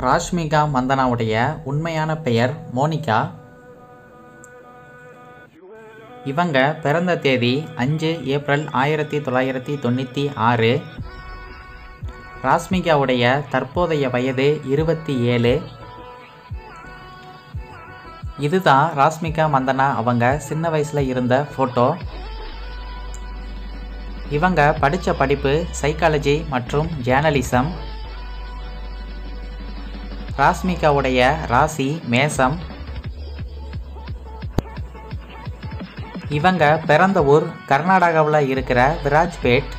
ராஷ்மிகா மந்தனாவுடைய உண்மையான பெயர் மோனிகா இவங்க பிறந்த தேதி அஞ்சு ஏப்ரல் ஆயிரத்தி தொள்ளாயிரத்தி தொண்ணூற்றி ஆறு ராஷ்மிகாவுடைய தற்போதைய வயது இருபத்தி ஏழு இதுதான் ராஷ்மிகா மந்தனா அவங்க சின்ன வயசில் இருந்த ஃபோட்டோ இவங்க படித்த படிப்பு சைக்காலஜி மற்றும் ஜேர்னலிசம் ராஷ்மிகாவுடைய ராசி மேசம் இவங்க பிறந்த ஊர் கர்நாடகாவில் இருக்கிற விராஜ்பேட்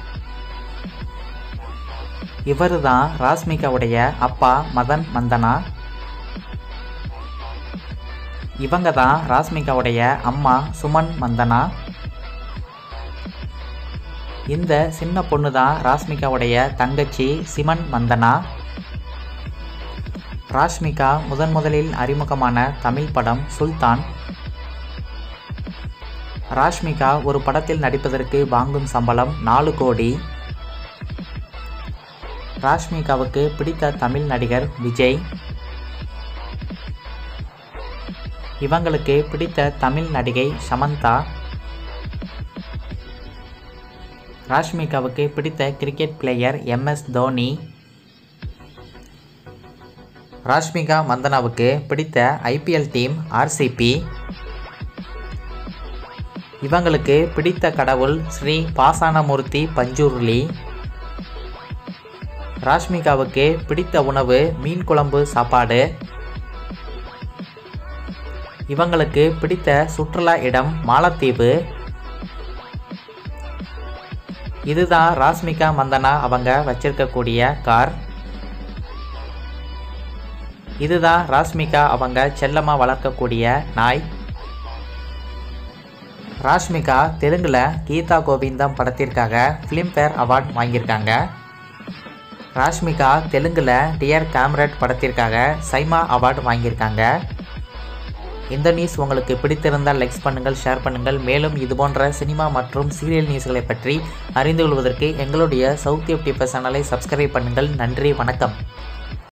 இவர் தான் ராஷ்மிகாவுடைய அப்பா மதன் மந்தனா இவங்க தான் ராஷ்மிகாவுடைய அம்மா சுமன் மந்தனா இந்த சின்ன பொண்ணு தான் ராஷ்மிகாவுடைய தங்கச்சி சிமன் மந்தனா ராஷ்மிகா முதன் முதலில் அறிமுகமான தமிழ் படம் சுல்தான் ராஷ்மிகா ஒரு படத்தில் நடிப்பதற்கு வாங்கும் சம்பளம் நாலு கோடி ராஷ்மிகாவுக்கு பிடித்த தமிழ் நடிகர் விஜய் இவங்களுக்கு பிடித்த தமிழ் நடிகை சமந்தா ராஷ்மிகாவுக்கு பிடித்த cricket player M S Dhoni Rashmika மந்தனாவுக்கு பிடித்த ஐபிஎல் டீம் ஆர்சிபி இவங்களுக்கு பிடித்த கடவுள் ஸ்ரீ பாசானமூர்த்தி பஞ்சூர்லி ராஷ்மிகாவுக்கு பிடித்த உணவு மீன் குழம்பு சாப்பாடு இவங்களுக்கு பிடித்த சுற்றுலா இடம் மாலத்தீவு இதுதான் ராஷ்மிகா மந்தனா அவங்க வச்சிருக்கக்கூடிய கார் இதுதான் ராஷ்மிகா அவங்க செல்லமாக வளர்க்கக்கூடிய நாய் ராஷ்மிகா தெலுங்கில் கீதா கோவிந்தம் படத்திற்காக ஃபிலிம்ஃபேர் அவார்ட் வாங்கியிருக்காங்க ராஷ்மிகா தெலுங்கில் டியர் காம்ரேட் படத்திற்காக சைமா அவார்டு வாங்கியிருக்காங்க இந்த நியூஸ் உங்களுக்கு பிடித்திருந்தால் லைக்ஸ் பண்ணுங்கள் ஷேர் பண்ணுங்கள் மேலும் இது போன்ற சினிமா மற்றும் சீரியல் நியூஸ்களை பற்றி அறிந்து கொள்வதற்கு எங்களுடைய சவுத் டிப்பர் சேனலை சப்ஸ்கிரைப் பண்ணுங்கள் நன்றி வணக்கம்